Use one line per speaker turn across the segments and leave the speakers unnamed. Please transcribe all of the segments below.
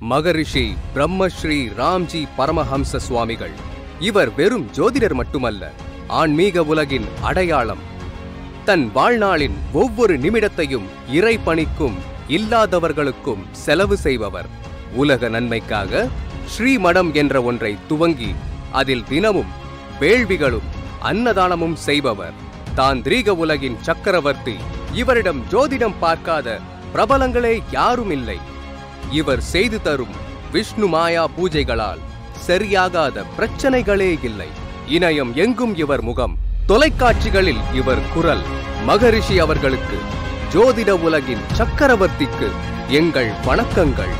மகரிஷி பிரம்மஸ்ரீ ராம்ஜி பரமஹம்ச சுவாமிகள் இவர் வெறும் ஜோதிடர் மட்டுமல்ல ஆன்மீக உலகின் அடையாளம் தன் வாழ்நாளின் ஒவ்வொரு நிமிடத்தையும் இறை பணிக்கும் இல்லாதவர்களுக்கும் செலவு செய்பவர் உலக நன்மைக்காக ஸ்ரீமடம் என்ற ஒன்றை துவங்கி அதில் தினமும் வேள்விகளும் அன்னதானமும் செய்பவர் தாந்திரீக உலகின் சக்கரவர்த்தி இவரிடம் ஜோதிடம் பார்க்காத பிரபலங்களே யாரும் இல்லை இவர் செய்து தரும் விஷ்ணு மாயா பூஜைகளால் சரியாகாத பிரச்சனைகளே இல்லை இணையம் எங்கும் இவர் முகம் தொலைக்காட்சிகளில் இவர் குரல் மகரிஷி அவர்களுக்கு ஜோதிட உலகின் சக்கரவர்த்திக்கு எங்கள் வணக்கங்கள்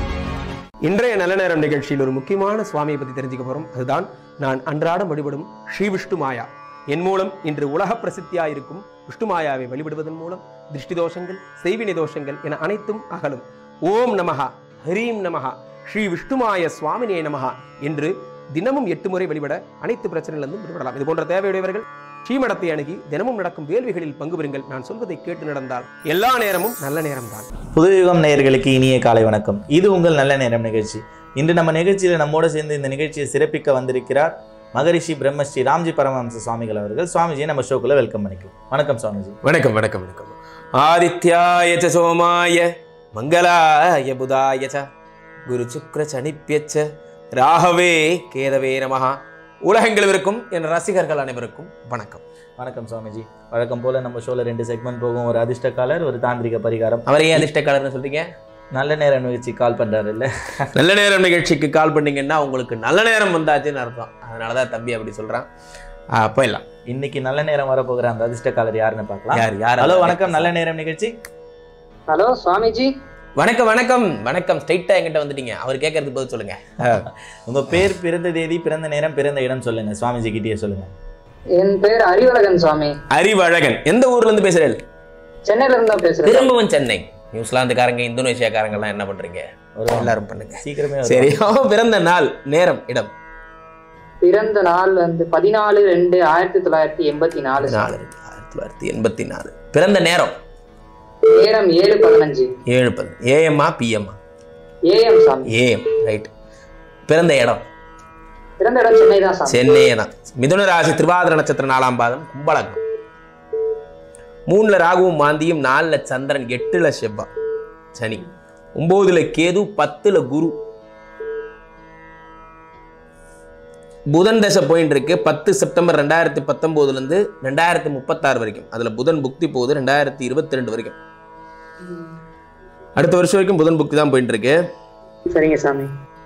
இன்றைய நல்ல நேரம் நிகழ்ச்சியில் ஒரு முக்கியமான சுவாமியை பற்றி தெரிஞ்சுக்க போறோம் அதுதான் நான் அன்றாடம் வழிபடும் ஸ்ரீ விஷ்ணு மாயா என் மூலம் இன்று உலக பிரசித்தியாயிருக்கும் விஷ்ணு மாயாவை வழிபடுவதன் மூலம் திருஷ்டி தோஷங்கள் செய்வினை தோஷங்கள் என அனைத்தும் அகலும் ஓம் நமஹா ஹரீம் நமஹா ஸ்ரீ விஷ்ணுமாய சுவாமினே நமஹா என்று தினமும் எட்டு முறை வழிபட அனைத்து பிரச்சனைகளிலிருந்தும் விடுபடலாம் இது போன்ற தேவையுடையவர்கள் ஸ்ரீமடத்தை அணுகி தினமும் நடக்கும் வேள்விகளில் பங்கு பெறுங்கள் நான் சொல்வதை கேட்டு நடந்தால் எல்லா நேரமும் நல்ல நேரம்தான்
புதுயுகம் நேயர்களுக்கு இனிய காலை வணக்கம் இது உங்கள் நல்ல நேரம் நிகழ்ச்சி இன்று நம்ம நிகழ்ச்சியில் நம்மோடு சேர்ந்து இந்த நிகழ்ச்சியை சிறப்பிக்க வந்திருக்கிறார் மகரிஷி பிரம்மஸ்ரீ ராம்ஜி பரமஹம்ச சுவாமிகள் அவர்கள் சுவாமிஜியை நம்ம ஷோக்குள்ள வெல்கம் பண்ணிக்கலாம் வணக்கம் சுவாமிஜி
வணக்கம் வணக்கம் வணக்கம் ஆதித்யாய ச சோமாய மங்களாய புதாய ச குரு சுக்ர சனிப்பியச்ச ராகவே கேதவே நமஹா உலகெங்கிலும் என் ரசிகர்கள் அனைவருக்கும் வணக்கம்
வணக்கம் சுவாமிஜி வழக்கம் போல நம்ம ஷோல ரெண்டு செக்மெண்ட் போகும் ஒரு அதிர்ஷ்டக்காலர் ஒரு தாந்திரிக பரிகாரம்
அவரே அதிர்ஷ்டக்காரர்னு சொல்றீங்க
நல்ல நேரம் நிகழ்ச்சி கால் பண்றாரு இல்ல
நல்ல நேரம் நிகழ்ச்சிக்கு கால் பண்ணீங்கன்னா உங்களுக்கு நல்ல நேரம் வந்தாச்சுன்னு அர்த்தம் அதனால தான் தம்பி அப்படி சொல்றான் ஆ, போயிடலாம்
இன்னைக்கு நல்ல நேரம் வரப்போகிற அந்த அதிர்ஷ்டக்காலர் யாருன்னு பார்க்கலாம்
யார் யார்
ஹலோ வணக்கம் நல்ல நேரம் நிகழ்ச்சி
ஹலோ சுவாமிஜி
வணக்கம் வணக்கம் வணக்கம் ஸ்ட்ரைட்டா என்கிட்ட வந்துட்டீங்க அவர் கேட்கறதுக்கு பதில் சொல்லுங்க
உங்க பேர் பிறந்த தேதி பிறந்த நேரம் பிறந்த இடம் சொல்லுங்க சுவாமிஜி கிட்டே சொல்லுங்க
என் பேர் அறிவழகன் சுவாமி
அறிவழகன் எந்த ஊர்ல இருந்து பேசுறேன்
சென்னையில இருந்து தான் பேசுறேன்
திரும்பவும் சென்னை நியூசிலாந்துக்காரங்க இந்தோனேஷியாக்காரங்க எல்லாம் என்ன பண்றீங்க
ஒரு
எல்லாரும் பண்ணுங்க
சீக்கிரமே வருவாங்க.
சரி அவன் பிறந்த நாள் நேரம் இடம்
பிறந்த நாள் வந்து பதினாலு ரெண்டு ஆயிரத்தி தொள்ளாயிரத்தி எண்பத்தி நாலு
நாலு ஆயிரத்தி தொள்ளாயிரத்தி எண்பத்தி நாலு பிறந்த நேரம்
நேரம் ஏழு பதினஞ்சு
ஏழு பது ஏஎம்மா பிஎம்மா
ஏஎம் சாமி
ஏஎம் ரைட் பிறந்த இடம்
பிறந்த இடம் சென்னை தான் சாமி
சென்னையே தான் மிதுன ராசி திருவாதிர நட்சத்திரம் நாலாம் பாதம் கும்பலக்னம் மூணுல ராகுவும் மாந்தியும் நாலுல சந்திரன் எட்டுல செவ்வாய் சனி ஒன்பதுல கேது பத்துல குரு புதன் தசை போயிட்டு இருக்கு பத்து செப்டம்பர் ரெண்டாயிரத்தி பத்தொன்பதுல இருந்து ரெண்டாயிரத்தி முப்பத்தாறு வரைக்கும் அதுல புதன் புக்தி போகுது ரெண்டாயிரத்தி இருபத்தி ரெண்டு வரைக்கும் அடுத்த வருஷம் வரைக்கும் புதன் புக்தி தான் போயிட்டு இருக்கு
சரிங்க சாமி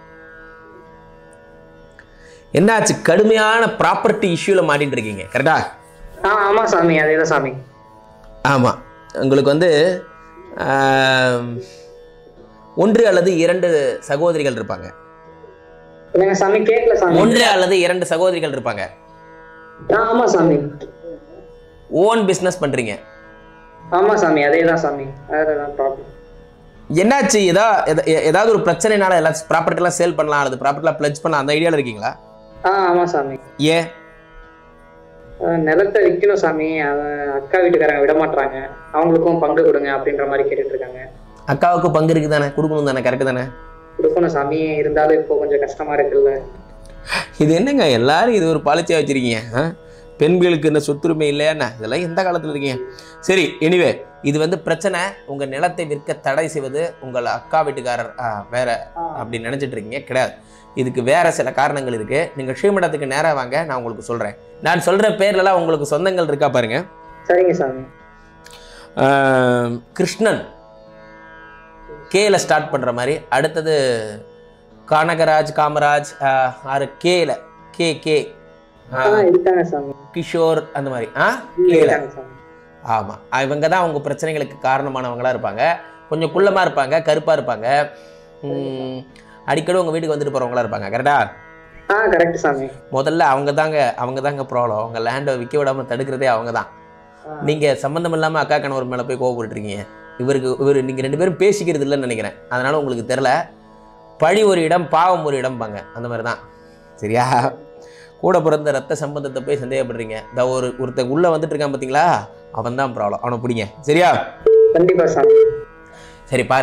என்னாச்சு கடுமையான ப்ராப்பர்ட்டி இஷ்யூல மாட்டிட்டு இருக்கீங்க கரெக்டா
ஆ ஆமா சாமி அதேதான் சாமி
ஆமாம் உங்களுக்கு வந்து ஆம், ஒன்று அல்லது இரண்டு சகோதரிகள் இருப்பாங்க
இல்லைங்க சாமி கேட்கல சாமி
ஒன்று அல்லது இரண்டு சகோதரிகள் இருப்பாங்க
ஆ ஆமா சாமி
ஓன் பிஸ்னஸ் பண்றீங்க
ஆமா சாமி அதேதான் சாமி அதுதான் ப்ராப்ளம்
என்னாச்சு ஏதா எத- எ- ஏதாவது ஒரு பிரச்சனைனால எல்லாம் ப்ராப்பர்ட்டிலாம் சேல் பண்ணலாம் அல்லது ப்ராப்பர்ட்டிலாம் பிளட்ஜ் பண்ணலாம் அந்த ஐடியாவில் இருக்கீங்களா
ஆ ஆமா சாமி
ஏன்
ஆ, நிலத்தை விற்கணும் சாமி அவன் அக்கா வீட்டுக்காரங்க விட மாட்டாங்க அவங்களுக்கும் பங்கு கொடுங்க அப்படின்ற மாதிரி கேட்டுட்டு இருக்காங்க
அக்காவுக்கு பங்கு இருக்கு தானே கொடுக்கணும் தானே கரெக்டு தானே
கொடுக்கணும் சாமி இருந்தாலும் இப்போ கொஞ்சம் கஷ்டமா இருக்குல்ல
இது என்னங்க எல்லாரும் இது ஒரு பாலிச்சியாக வச்சிருக்கீங்க ஆ? பெண்களுக்கு இந்த சொத்துரிமை இல்லையா இதெல்லாம் எந்த காலத்தில் இருக்கீங்க சரி எனிவே இது வந்து பிரச்சனை உங்கள் நிலத்தை விற்க தடை செய்வது உங்கள் அக்கா வீட்டுக்காரர் ஆ, வேற அப்படி நினைச்சிட்டு இருக்கீங்க கிடையாது இதுக்கு வேற சில காரணங்கள் இருக்கு நீங்கள் ஸ்ரீமடத்துக்கு நேராக வாங்க நான் உங்களுக்கு சொல்கிறேன் நான் சொல்கிற பேர்லலாம் உங்களுக்கு சொந்தங்கள் இருக்கா பாருங்க
சரிங்க சாமி
ஆ, கிருஷ்ணன் கேல ஸ்டார்ட் பண்ணுற மாதிரி அடுத்தது கனகராஜ் காமராஜ் ஆ, ஆறு கேல கே கே ஆ,
ஆ இருக்காங்க சாமி
கிஷோர் அந்த மாதிரி ஆ கேல
இருக்காங்க சாமி
ஆமாம் இவங்க தான் அவங்க பிரச்சனைகளுக்கு காரணமானவங்களா இருப்பாங்க கொஞ்சம் குள்ளமாக இருப்பாங்க கருப்பாக இருப்பாங்க ம், அடிக்கடி உங்கள் வீட்டுக்கு வந்துட்டு போகிறவங்களா இருப்பாங்க கரெக்டா
ஆ கரெக்ட் சாமி
முதல்ல அவங்க தாங்க அவங்க தாங்க ப்ராப்ளம் அவங்க லேண்டை விற்க விடாமல் தடுக்கிறதே அவங்க தான்
ஆ.
நீங்கள் சம்மந்தம் இல்லாமல் அக்கா கணவர் மேலே போய் கோவப்பட்டுருக்கீங்க இவருக்கு இவர் நீங்கள் ரெண்டு பேரும் பேசிக்கிறது இல்லைன்னு நினைக்கிறேன் அதனால் உங்களுக்கு தெரில பழி ஒரு இடம் பாவம் ஒரு இடம்பாங்க அந்த மாதிரி தான் சரியா கூட பிறந்த ரத்த சம்பந்தத்தை போய் சந்தேகப்படுறீங்க இந்த ஒரு ஒருத்தன் உள்ளே வந்துட்டு இருக்கான் பார்த்தீங்களா அவன் தான் ப்ராப்ளம் அவனை பிடிங்க சரியா
கண்டிப்பா சாமி
சரி பாருங்க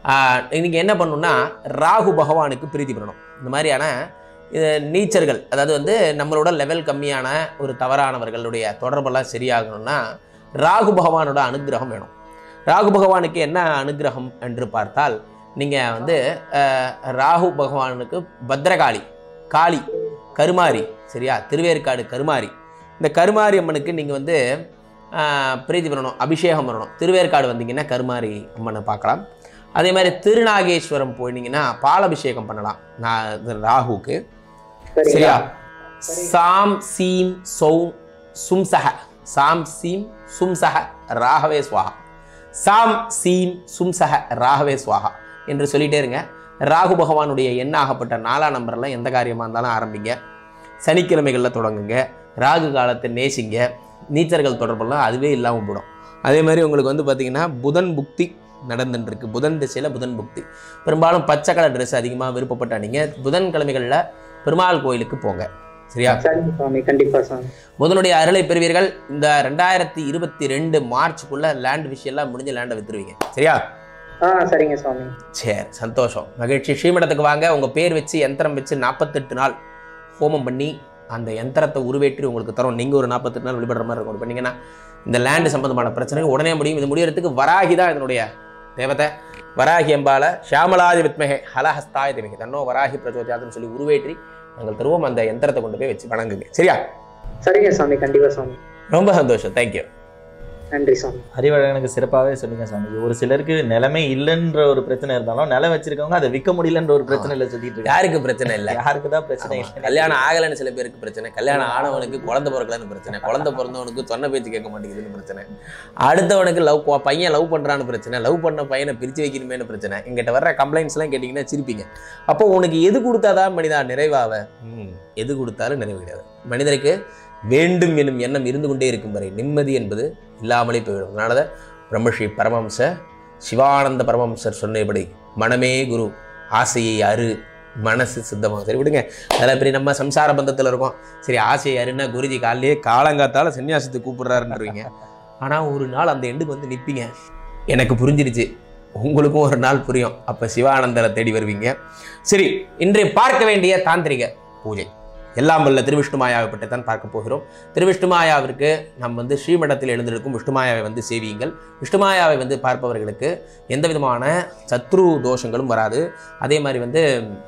நீங்கள் என்ன பண்ணணும்னா ராகு பகவானுக்கு பிரீத்தி பண்ணணும் இந்த மாதிரியான இது நீச்சர்கள் அதாவது வந்து நம்மளோட லெவல் கம்மியான ஒரு தவறானவர்களுடைய தொடர்பெல்லாம் சரியாகணும்னா ராகு பகவானோட அனுக்கிரகம் வேணும் ராகு பகவானுக்கு என்ன அனுக்கிரகம் என்று பார்த்தால் நீங்கள் வந்து அஹ், ராகு பகவானுக்கு பத்ரகாளி காளி கருமாரி சரியா திருவேற்காடு கருமாரி இந்த கருமாரி அம்மனுக்கு நீங்கள் வந்து அஹ், பிரீத்தி பண்ணணும் அபிஷேகம் பண்ணணும் திருவேற்காடு வந்தீங்கன்னா கருமாரி அம்மனை பார்க்கலாம் அதே மாதிரி திருநாகேஸ்வரம் போனீங்கன்னா பாலாபிஷேகம் பண்ணலாம் நான் இது ராகுக்கு சரியா சாம் சீம் சௌம் சும்சக சாம் சீம் சும்சக ராகவே சுவாகா சாம் சீம் சும்சக ராகவே சுவாகா என்று சொல்லிட்டே இருங்க ராகு பகவானுடைய எண்ணாகப்பட்ட நாலாம் நம்பர்லாம் எந்த காரியமாக இருந்தாலும் ஆரம்பிங்க சனிக்கிழமைகளில் தொடங்குங்க ராகு காலத்தை நேசிங்க நீச்சர்கள் தொடர்பெல்லாம் அதுவே இல்லாமல் போடும் அதே மாதிரி உங்களுக்கு வந்து பார்த்தீங்கன்னா புதன் புக்தி நடந்துட்டு இருக்கு புதன் திசையில் புதன் புக்தி பெரும்பாலும் பச்சை கலர் ட்ரெஸ் அதிகமாக விருப்பப்பட்ட நீங்கள் புதன்கிழமைகளில் பெருமாள் கோயிலுக்கு போங்க சரியா
சரிங்க சுவாமி கண்டிப்பா சுவாமி
புதனுடைய அருளை பெறுவீர்கள் இந்த ரெண்டாயிரத்தி இருபத்தி ரெண்டு மார்ச்சுக்குள்ள லேண்ட் விஷயம்லாம் முடிஞ்சு லேண்டை வித்துருவீங்க சரியா
ஆ சரிங்க சுவாமி
சரி சந்தோஷம் மகிழ்ச்சி ஸ்ரீமடத்துக்கு வாங்க உங்கள் பேர் வச்சு யந்திரம் வச்சு நாற்பத்தெட்டு நாள் ஹோமம் பண்ணி அந்த யந்திரத்தை உருவேற்றி உங்களுக்கு தரோம் நீங்கள் ஒரு நாற்பத்தெட்டு நாள் வழிபடுற மாதிரி இருக்கும் பண்ணீங்கன்னா இந்த லேண்டு சம்பந்தமான பிரச்சனை உடனே முடியும் இது முடியறதுக்கு வராகி தான் இதனுடைய தேவதை வராகி அம்பால ஷியாமலாதி வித்மகே ஹலஹஸ்தாய திமிகை தன்னோ வராகி பிரச்சோதியாதுன்னு சொல்லி உருவேற்றி நாங்கள் தருவோம் அந்த யந்திரத்தை கொண்டு போய் வச்சு வணங்குங்க சரியா
சரிங்க சுவாமி கண்டிப்பா சுவாமி
ரொம்ப சந்தோஷம் தேங்க்யூ
நன்றி சுவாமி
அறிவழகனுக்கு சிறப்பாகவே சொன்னீங்க சாமி ஒரு சிலருக்கு நிலைமை இல்லைன்ற ஒரு பிரச்சனை இருந்தாலும் நிலம் வச்சிருக்கவங்க அதை விற்க முடியலன்ற ஒரு பிரச்சனையில சுத்திட்டு இருக்காங்க
யாருக்கு பிரச்சனை இல்லை
யாருக்கு தான் பிரச்சனை
ஆமா.
இல்லை
கல்யாணம் ஆகலைன்னு சில பேருக்கு பிரச்சனை கல்யாணம் ஆனவனுக்கு குழந்தை பிறக்கலன்னு பிரச்சனை குழந்தை பிறந்தவனுக்கு சொன்ன பேச்சு கேட்க மாட்டேங்குதுன்னு பிரச்சனை அடுத்தவனுக்கு லவ் பையன் லவ் பண்றான்னு பிரச்சனை லவ் பண்ண பையனை பிரிச்சு வைக்கணுமேனு பிரச்சனை எங்கிட்ட வர்ற கம்ப்ளைண்ட்ஸ் எல்லாம் கேட்டீங்கன்னா சிரிப்பீங்க அப்போ உனக்கு எது கொடுத்தாதான் மனிதா நிறைவாவ ம், எது கொடுத்தாலும் நிறைவு கிடையாது மனிதருக்கு வேண்டும் எனும் எண்ணம் இருந்து கொண்டே இருக்கும் வரை நிம்மதி என்பது இல்லாமலே போய்விடும் அதனால தான் பிரம்மஸ்ரீ பரமஹம்ச சிவானந்த பரமஹம்சர் சொன்னபடி மனமே குரு ஆசையை அரு மனசு சித்தமாக சரி விடுங்க அதில் பெரிய நம்ம சம்சார பந்தத்தில் இருக்கோம் சரி ஆசையை அருன்னா குருஜி காலையிலே காலங்காத்தால சன்னியாசத்துக்கு கூப்பிடுறாருன்றீங்க ஆனால் ஒரு நாள் அந்த எண்டுக்கு வந்து நிற்பீங்க எனக்கு புரிஞ்சிருச்சு உங்களுக்கும் ஒரு நாள் புரியும் அப்போ சிவானந்தரை தேடி வருவீங்க சரி இன்றைய பார்க்க வேண்டிய தாந்திரிக பூஜை எல்லாம் வல்ல திருவிஷ்ணுமாயாவை பற்றி தான் பார்க்க போகிறோம் திருவிஷ்ணுமாயாவிற்கு நம்ம வந்து ஸ்ரீமடத்தில் எழுந்திருக்கும் விஷ்ணுமாயாவை வந்து சேவியுங்கள் விஷ்ணுமாயாவை வந்து பார்ப்பவர்களுக்கு எந்த விதமான சத்ரு தோஷங்களும் வராது அதே மாதிரி வந்து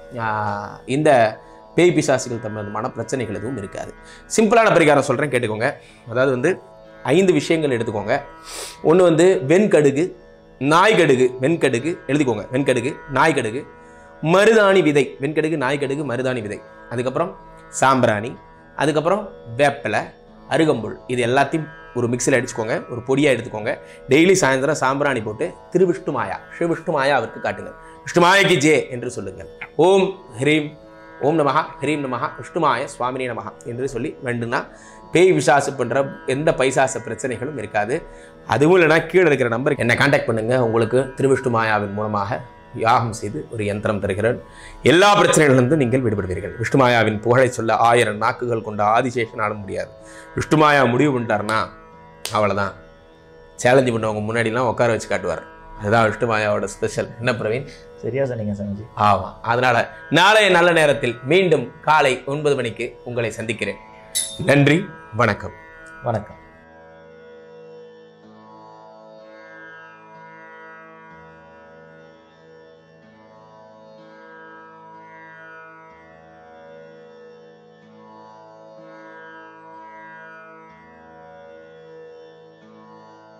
ஆஹ், இந்த பேய் பிசாசுகள் சம்பந்தமான பிரச்சனைகள் எதுவும் இருக்காது சிம்பிளான பரிகாரம் சொல்கிறேன் கேட்டுக்கோங்க அதாவது வந்து ஐந்து விஷயங்கள் எடுத்துக்கோங்க ஒன்று வந்து வெண்கடுகு நாய்கடுகு வெண்கடுகு எழுதிக்கோங்க வெண்கடுகு நாய்கடுகு மருதாணி விதை வெண்கடுகு நாய்கடுகு மருதாணி விதை அதுக்கப்புறம் சாம்பிராணி அதுக்கப்புறம் வேப்பிலை அருகம்புல் இது எல்லாத்தையும் ஒரு மிக்சியில் அடிச்சுக்கோங்க ஒரு பொடியாக எடுத்துக்கோங்க டெய்லி சாயந்தரம் சாம்பிராணி போட்டு திரு விஷ்ணுமாயா ஸ்ரீ விஷ்ணுமாயா அவருக்கு காட்டுங்கள் விஷ்ணுமாயக்கு ஜே என்று சொல்லுங்கள் ஓம் ஹ்ரீம் ஓம் நமஹா ஹ்ரீம் நமஹா விஷ்ணுமாய சுவாமினி நமஹா என்று சொல்லி வேண்டுனா பேய் விசாசு பண்ணுற எந்த பைசாச பிரச்சனைகளும் இருக்காது அதுவும் இல்லைனா கீழே இருக்கிற நம்பருக்கு என்னை காண்டாக்ட் பண்ணுங்கள் உங்களுக்கு திருவிஷ்ணுமாயாவின் மூலமாக யாகம் செய்து ஒரு யந்திரம் தருகிறேன் எல்லா பிரச்சனைகளிலிருந்து நீங்கள் விடுபடுவீர்கள் விஷ்ணுமாயாவின் புகழை சொல்ல ஆயிரம் நாக்குகள் கொண்ட ஆதிசேஷன் ஆட முடியாது விஷ்ணுமாயா முடிவு பண்ணிட்டாருன்னா அவ்வளோதான் சேலஞ்சு பண்ணவங்க முன்னாடிலாம் உட்கார வச்சு காட்டுவார் அதுதான் விஷ்ணுமாயாவோட ஸ்பெஷல் என்ன பிரவீன்
சரியா சொன்னீங்க சாமிஜி
ஆமாம் அதனால நாளைய நல்ல நேரத்தில் மீண்டும் காலை ஒன்பது மணிக்கு உங்களை சந்திக்கிறேன் நன்றி வணக்கம்
வணக்கம்